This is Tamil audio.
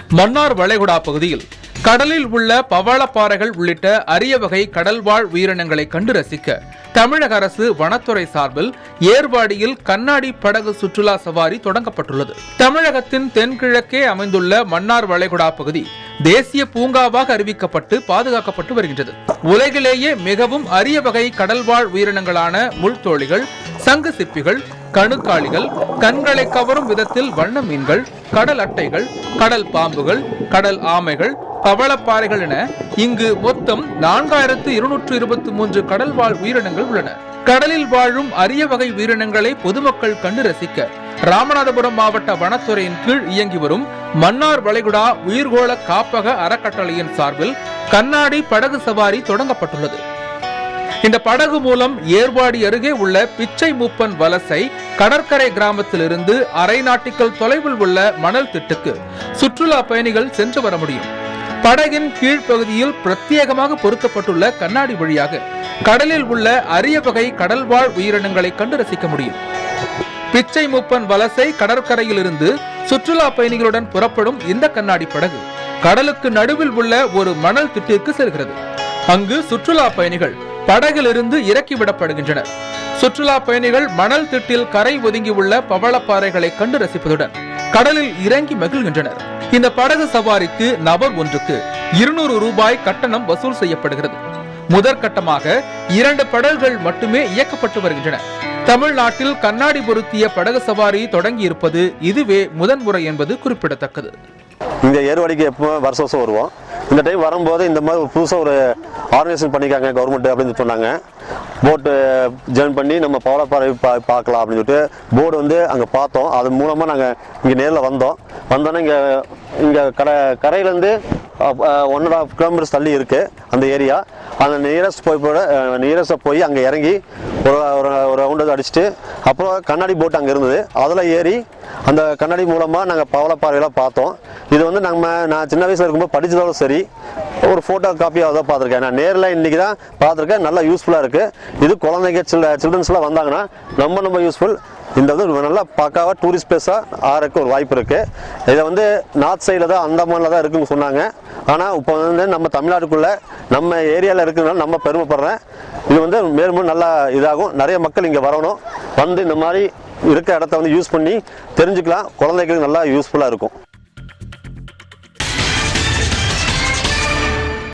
மன்னார் வளைகுடா பகுதியில் கடலில் உள்ள பவளப்பாறைகள் உள்ளிட்ட அரிய வகை கடல்வாழ் உயிரினங்களை கண்டு ரசிக்க தமிழக அரசு வனத்துறை சார்பில் ஏர்வாடியில் கண்ணாடி படகு சுற்றுலா சவாரி தொடங்கப்பட்டுள்ளது தமிழகத்தின் தென்கிழக்கே அமைந்துள்ள மன்னார் வளைகுடா பகுதி தேசிய பூங்காவாக அறிவிக்கப்பட்டு பாதுகாக்கப்பட்டு வருகின்றது உலகிலேயே மிகவும் அரிய வகை கடல்வாழ் உயிரினங்களான முள்தோழிகள் சங்கு சிப்பிகள் கணுக்காளிகள் கண்களை கவரும் விதத்தில் வண்ண மீன்கள் கடல் அட்டைகள் கடல் பாம்புகள் கடல் ஆமைகள் பவளப்பாறைகள் என இங்கு மொத்தம் நான்காயிரத்து இருநூற்று இருபத்தி மூன்று கடல்வாழ் உயிரினங்கள் உள்ளன கடலில் வாழும் அரிய வகை உயிரினங்களை பொதுமக்கள் கண்டு ரசிக்க ராமநாதபுரம் மாவட்ட வனத்துறையின் கீழ் இயங்கி வரும் மன்னார் வளைகுடா உயிர்கோள காப்பக அறக்கட்டளையின் சார்பில் கண்ணாடி படகு சவாரி தொடங்கப்பட்டுள்ளது இந்த படகு மூலம் ஏர்வாடி அருகே உள்ள பிச்சை மூப்பன் வலசை கடற்கரை கிராமத்திலிருந்து அரை நாட்டிக்கல் தொலைவில் உள்ள மணல் திட்டுக்கு சுற்றுலா பயணிகள் சென்று வர முடியும் படகின் கீழ்ப்பகுதியில் பிரத்யேகமாக பொருத்தப்பட்டுள்ள கண்ணாடி வழியாக கடலில் உள்ள அரிய வகை கடல்வாழ் உயிரினங்களை கண்டு ரசிக்க முடியும் பிச்சை மூப்பன் வலசை கடற்கரையில் இருந்து சுற்றுலா பயணிகளுடன் புறப்படும் இந்த கண்ணாடி படகு கடலுக்கு நடுவில் உள்ள ஒரு மணல் திட்டிற்கு செல்கிறது அங்கு சுற்றுலா பயணிகள் படகிலிருந்து இறக்கி விடப்படுகின்றனர் சுற்றுலா பயணிகள் மணல் திட்டில் கரை ஒதுங்கியுள்ள பவளப்பாறைகளை கண்டு ரசிப்பதுடன் கடலில் இறங்கி மகிழ்கின்றனர் இந்த படகு சவாரிக்கு நபர் ஒன்றுக்கு இருநூறு ரூபாய் கட்டணம் வசூல் செய்யப்படுகிறது முதற்கட்டமாக இரண்டு படகுகள் மட்டுமே இயக்கப்பட்டு வருகின்றன தமிழ்நாட்டில் கண்ணாடி பொருத்திய படகு சவாரி தொடங்கி இருப்பது இதுவே முதன்முறை என்பது குறிப்பிடத்தக்கது இங்கே ஏர்வாடிக்கு எப்போ வருஷம் வருஷம் வருவோம் இந்த டைம் வரும்போது இந்த மாதிரி ஒரு புதுசாக ஒரு ஆர்கனைசேஷன் பண்ணியிருக்காங்க கவர்மெண்ட் அப்படின்னு சொன்னாங்க போட்டு ஜாயின் பண்ணி நம்ம பவளப்பாறை பா பார்க்கலாம் அப்படின்னு சொல்லிட்டு போர்டு வந்து அங்கே பார்த்தோம் அது மூலமாக நாங்கள் இங்கே நேரில் வந்தோம் வந்தோன்னே இங்கே இங்கே கரை கரையிலேருந்து ஒன் அண்ட் ஆஃப் கிலோமீட்டர்ஸ் தள்ளி இருக்குது அந்த ஏரியா அந்த நியரஸ்ட் போய் போட நியரஸ்ட்டாக போய் அங்கே இறங்கி ஒரு ஒரு ஒரு ரவுண்டு அடிச்சுட்டு அப்புறம் கண்ணாடி போட் அங்கே இருந்தது அதில் ஏறி அந்த கண்ணாடி மூலமாக நாங்கள் பவளப்பாறையெல்லாம் பார்த்தோம் இது வந்து நம்ம நான் சின்ன வயசில் இருக்கும்போது படித்ததோட சரி ஒரு ஃபோட்டோ காப்பியாக தான் பார்த்துருக்கேன் நான் நேரில் இன்றைக்கி தான் பார்த்துருக்கேன் நல்லா யூஸ்ஃபுல்லாக இருக்குது இது குழந்தைங்க சில்ட்ர சில்ட்ரன்ஸ்லாம் வந்தாங்கன்னா ரொம்ப ரொம்ப யூஸ்ஃபுல் இந்த வந்து நல்லா பக்காவாக டூரிஸ்ட் பிளேஸாக ஆறதுக்கு ஒரு வாய்ப்பு இருக்குது இதை வந்து நார்த் சைடில் தான் அந்தமானில் தான் இருக்குன்னு சொன்னாங்க ஆனால் இப்போ வந்து நம்ம தமிழ்நாட்டுக்குள்ளே நம்ம ஏரியாவில் இருக்கிறதுனால நம்ம பெருமைப்படுறேன் இது வந்து மேலும் நல்லா இதாகும் நிறைய மக்கள் இங்கே வரணும் வந்து இந்த மாதிரி இருக்க இடத்த வந்து யூஸ் பண்ணி தெரிஞ்சுக்கலாம் குழந்தைகளுக்கு நல்லா யூஸ்ஃபுல்லாக இருக்கும்